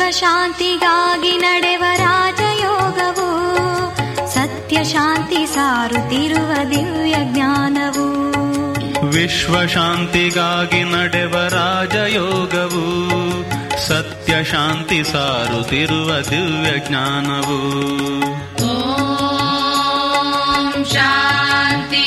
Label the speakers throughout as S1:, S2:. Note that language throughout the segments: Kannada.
S1: ವಿಶ್ವಶಾಂತಿಗಾಗಿ ನಡೆವ ರಾಜಯೋಗವು ಸತ್ಯ ಶಾಂತಿ ಸಾರುತ್ತಿರುವ ದಿವ್ಯ ಜ್ಞಾನವು
S2: ವಿಶ್ವಶಾಂತಿಗಾಗಿ ನಡೆವ ರಾಜಯೋಗವು ಸತ್ಯ ಶಾಂತಿ ಸಾರುತ್ತಿರುವ ದಿವ್ಯ ಜ್ಞಾನವು
S3: ॐ शान्ति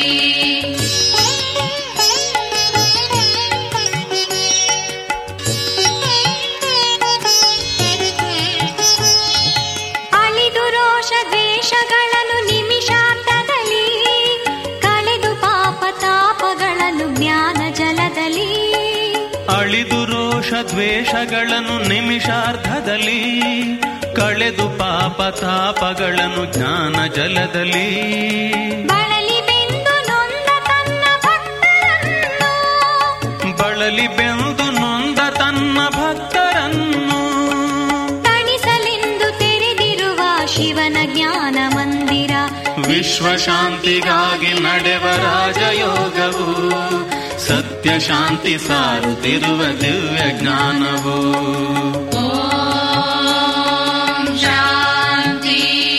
S1: ಅಳಿದು ರೋಷ ದ್ವೇಷಗಳನ್ನು ನಿಮಿಷಾರ್ಥದಲ್ಲಿ ಕಳೆದು ಪಾಪ ತಾಪಗಳನ್ನು ಜ್ಞಾನ ಜಲದಲ್ಲಿ
S2: ಅಳಿದು ರೋಷ ದ್ವೇಷಗಳನ್ನು ನಿಮಿಷಾರ್ಧದಲ್ಲಿ ಕಳೆದು ಪಾಪ ತಾಪಗಳನ್ನು ಜ್ಞಾನ ಜಲದಲ್ಲಿ
S1: ಬಳಲಿ ಬೆಂದು ನೊಂದ ತನ್ನ ಭಕ್ತರನ್ನು
S2: ಬಳಲಿ ಬೆಂದು ನೊಂದ ತನ್ನ ಭಕ್ತರನ್ನು
S1: ತಣಿಸಲೆಂದು ತೆರೆದಿರುವ ಶಿವನ ಜ್ಞಾನ ಮಂದಿರ
S2: ವಿಶ್ವಶಾಂತಿಗಾಗಿ ನಡೆವ ರಾಜಯೋಗವು ಸತ್ಯ ಶಾಂತಿ ಸಾರುತ್ತಿರುವ ದಿವ್ಯ ಜ್ಞಾನವು
S3: ॐ शान्ति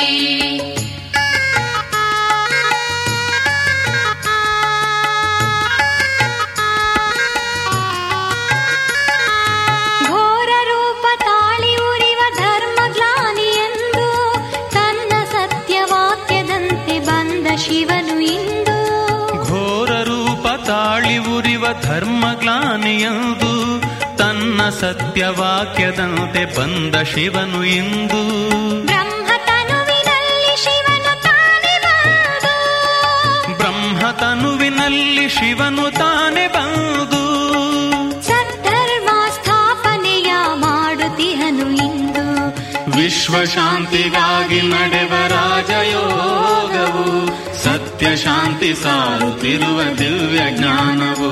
S1: ಘೋರ ರೂಪ ತಾಳಿ ಉರಿವ ಧರ್ಮ ಗ್ಲಾನಿಯೆಂದು ತನ್ನ ಸತ್ಯವಾಕ್ಯದಂತೆ ಬಂದ ಶಿವನು ಇಂದು
S2: ಘೋರ ರೂಪ ತಾಳಿ ಉರಿವ ಧರ್ಮಗ್ಲಾನಿಯಂದು ತನ್ನ ಸತ್ಯವಾಕ್ಯದಂತೆ ಬಂದ ಶಿವನು ಇಂದು
S1: ಬ್ರಹ್ಮ ತನುವಿನಲ್ಲಿ ಶಿವನು ತಾನೇ ಬಂದು
S2: ಬ್ರಹ್ಮ ತನುವಿನಲ್ಲಿ ಶಿವನು ತಾನೆ ಬಂದು
S1: ಸದ್ಧರ್ಮ ಸ್ಥಾಪನೆಯ ಮಾಡುತ್ತಿಹನು ಇಂದು
S2: ವಿಶ್ವಶಾಂತಿಗಾಗಿ ನಡೆವ ರಾಜಯೋಗವು ಸತ್ಯ ಶಾಂತಿ ಸಾರುತ್ತಿರುವ ದಿವ್ಯ ಜ್ಞಾನವು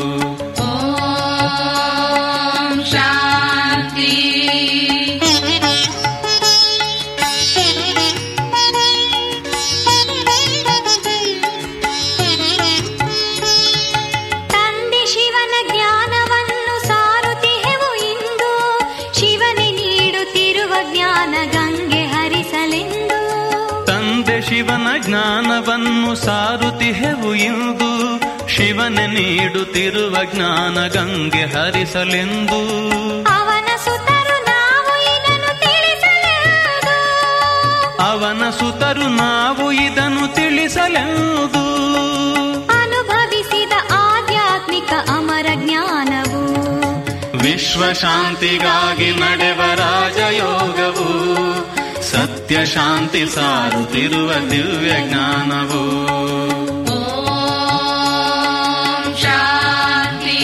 S3: ॐ शान्ति
S1: ತಂದೆ ಶಿವನ ಜ್ಞಾನವನ್ನು ಸಾರುತ್ತಿಹೆವು ಇಂದು ಶಿವನೇ ನೀಡುತ್ತಿರುವ ಜ್ಞಾನ ಗಂಗೆ ಹರಿಸಲೆಂದು
S2: ತಂದೆ ಶಿವನ ಜ್ಞಾನವನ್ನು ಸಾರುತ್ತಿಹೆವು ಇಂದು ಶಿವನ ನೀಡುತ್ತಿರುವ ಜ್ಞಾನ ಗಂಗೆ ಹರಿಸಲೆಂದು
S1: ಅವನ ಸುತರು ನಾವು ಇದನ್ನು ತಿಳಿಸಲೆಂದು
S2: ಅವನ ಸುತರು ನಾವು ಇದನ್ನು ತಿಳಿಸಲೆಂದು
S1: ಅನುಭವಿಸಿದ ಆಧ್ಯಾತ್ಮಿಕ ಅಮರ ಜ್ಞಾನವು
S2: ವಿಶ್ವಶಾಂತಿಗಾಗಿ ನಡೆವ ರಾಜಯೋಗವು ಸತ್ಯ ಶಾಂತಿ ಸಾರುತ್ತಿರುವ ದಿವ್ಯ ಜ್ಞಾನವು
S3: ॐ शान्ति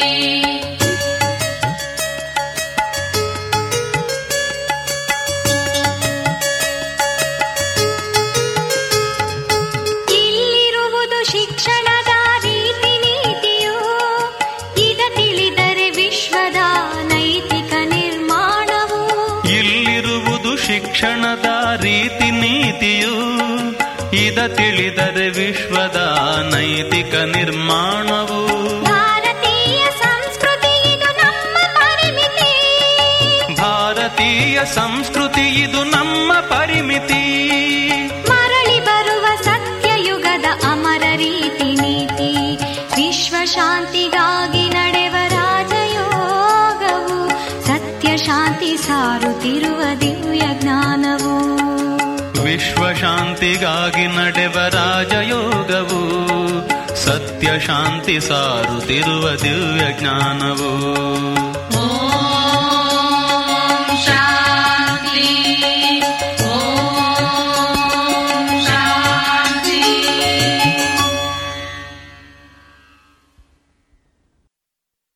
S1: ಇಲ್ಲಿರುವುದು ಶಿಕ್ಷಣದ ರೀತಿ ನೀತಿಯು ಇದ ತಿಳಿದರೆ ವಿಶ್ವದ ನೈತಿಕ ನಿರ್ಮಾಣವು
S2: ಇಲ್ಲಿರುವುದು ಶಿಕ್ಷಣದ ರೀತಿ ನೀತಿಯು ಇದ ತಿಳಿದರೆ ವಿಶ್ವದ ನೈತಿಕ ನಿರ್ಮಾಣವು
S1: ಭಾರತೀಯ ಸಂಸ್ಕೃತಿ ಇದು ನಮ್ಮ ಪರಿಮಿತಿ
S2: ಭಾರತೀಯ ಸಂಸ್ಕೃತಿ ಇದು ನಮ್ಮ ಪರಿಮಿತಿ
S1: ಮರಳಿ ಬರುವ ಸತ್ಯಯುಗದ ಅಮರ ರೀತಿ ನೀತಿ ವಿಶ್ವ ಶಾಂತಿಗಾಗಿ ನಡೆವ ರಾಜಯೋಗವು ಸತ್ಯ ಶಾಂತಿ ಸಾರುತ್ತಿರುವ ದಿವ್ಯ ಜ್ಞಾನವು
S2: ವಿಶ್ವಶಾಂತಿಗಾಗಿ ನಡೆವ ರಾಜಯೋಗವು ಸತ್ಯ ಶಾಂತಿ ಸಾರುತ್ತಿರುವ ದಿವ್ಯ ಜ್ಞಾನವು